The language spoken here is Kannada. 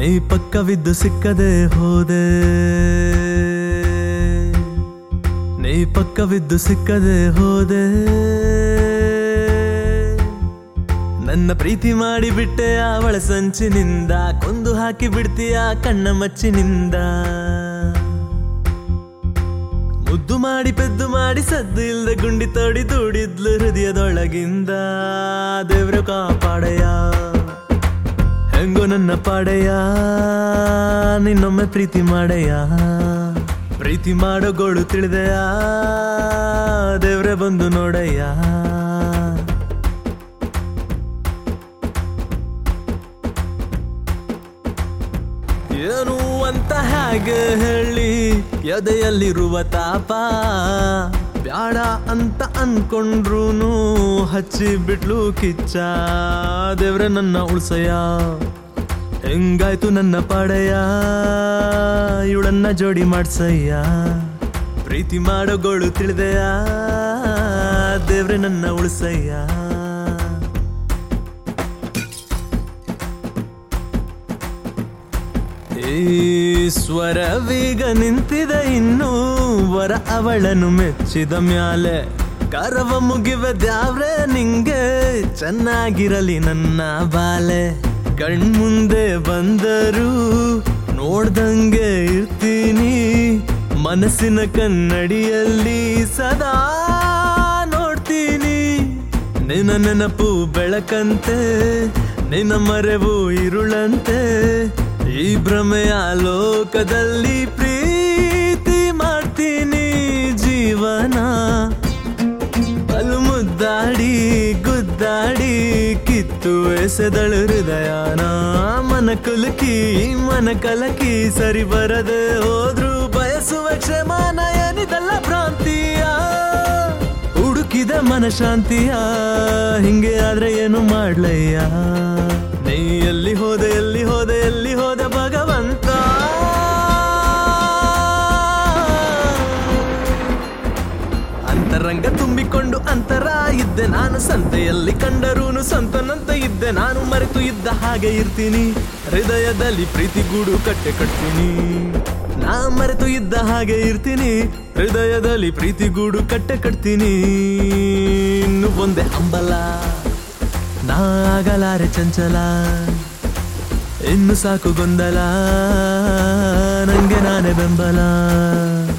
ನೀ ಪಕ್ಕವಿದ್ದು ಸಿಕ್ಕದೆ ಹೋದೆ ನೀ ಪಕ್ಕವಿದ್ದು ಸಿಕ್ಕದೆ ಹೋದೆ ನನ್ನ ಪ್ರೀತಿ ಮಾಡಿ ಬಿಟ್ಟೆ ಅವಳ ಸಂಚಿನಿಂದ ಕೊಂದು ಹಾಕಿ ಬಿಡ್ತೀಯ ಕಣ್ಣ ಮಚ್ಚಿನಿಂದ ಮುದ್ದು ಮಾಡಿ ಪೆದ್ದು ಮಾಡಿ ಸದ್ದು ಇಲ್ದೆ ಗುಂಡಿ ತೋಡಿ ತೂಡಿದ್ಲು ಹೃದಯದೊಳಗಿಂದ ದೇವ್ರ ಕಾಪಾಡಯ್ಯ ಹೆಂಗೋ ನನ್ನ ಪಾಡಯ್ಯ ನಿನ್ನೊಮ್ಮೆ ಪ್ರೀತಿ ಮಾಡಯ್ಯ ಪ್ರೀತಿ ಮಾಡೋ ಗೋಳು ತಿಳಿದೆಯ ದೇವ್ರೆ ಬಂದು ನೋಡಯ್ಯ ಏನು ಅಂತ ಹೇಗೆ ಹೇಳಿ ಎದೆಯಲ್ಲಿರುವ ತಾಪ ಬ್ಯಾಡ ಅಂತ ಅನ್ಕೊಂಡ್ರುನು ಹಚ್ಚಿ ಬಿಟ್ಲು ಕಿಚ್ಚ ದೇವ್ರೆ ನನ್ನ ಉಳ್ಸಯ್ಯ ಹೆಂಗಾಯ್ತು ನನ್ನ ಪಾಡಯ್ಯ ಇವಳನ್ನ ಜೋಡಿ ಮಾಡ್ಸಯ್ಯ ಪ್ರೀತಿ ಮಾಡೋ ಗೋಳು ತಿಳಿದೆಯ ದೇವ್ರೆ ನನ್ನ ಉಳ್ಸಯ್ಯ ಈಶ್ವರವೀಗ ನಿಂತಿದೆ ಇನ್ನು ವರ ಅವಳನ್ನು ಮೆಚ್ಚಿದ ಮ್ಯಾಲೆ ಕರವ ಮುಗಿವೆ ದ್ಯಾವ್ರೆ ನಿಂಗೆ ಚೆನ್ನಾಗಿರಲಿ ನನ್ನ ಬಾಲೆ ಕಣ್ಮುಂದೆ ಬಂದರು ನೋಡ್ದಂಗೆ ಇರ್ತೀನಿ ಮನಸ್ಸಿನ ಕನ್ನಡಿಯಲ್ಲಿ ಸದಾ ನೋಡ್ತೀನಿ ನಿನ್ನ ನೆನಪು ಬೆಳಕಂತೆ ನಿನ್ನ ಮರೆವು ಇರುಳಂತೆ ಈ ಭ್ರಮೆಯ ಲೋಕದಲ್ಲಿ ಪ್ರೀತಿ ಮಾಡ್ತೀನಿ ಜೀವನ ಬಲು ಮುದ್ದಾಡಿ ಗುದ್ದಾಡಿ ಕಿತ್ತು ಎಸೆದಳು ಹೃದಯನ ಮನ ಕುಲುಕಿ ಮನ ಕಲಕಿ ಸರಿ ಬರದೆ ಹೋದ್ರು ಬಯಸುವ ಕ್ಷಮಾನ ಏನಿದಲ್ಲ ಭ್ರಾಂತಿಯ ಹುಡುಕಿದ ಮನಶಾಂತಿಯ ಹಿಂಗೆ ಆದ್ರೆ ಏನು ಮಾಡ್ಲಯ್ಯ ನೀ ಎಲ್ಲಿ ಹೋದೆ ಎಲ್ಲಿ ಹೋದೆ ಎಲ್ಲಿ ಹೋದೆ ಭಗವಂತ ಅಂತರಂಗ ತುಂಬಿಕೊಂಡು ಅಂತರ ಇದ್ದೆ ನಾನು ಸಂತೆಯಲ್ಲಿ ಕಂಡರೂನು ಸಂತನಂತ ಇದ್ದೆ ನಾನು ಮರೆತು ಇದ್ದ ಹಾಗೆ ಇರ್ತೀನಿ ಹೃದಯದಲ್ಲಿ ಪ್ರೀತಿ ಗೂಡು ಕಟ್ಟೆ ಕಟ್ತೀನಿ ನಾ ಮರೆತು ಇದ್ದ ಹಾಗೆ ಇರ್ತೀನಿ ಹೃದಯದಲ್ಲಿ ಪ್ರೀತಿ ಗೂಡು ಕಟ್ಟೆ ಕಟ್ತೀನಿ ಇನ್ನು ಒಂದೇ ಹಂಬಲ ನಾ ಆಗಲಾರೆ ಚಂಚಲ ಇನ್ನು ಸಾಕು ಗೊಂದಲ ನಂಗೆ ನಾನೇ ಬೆಂಬಲ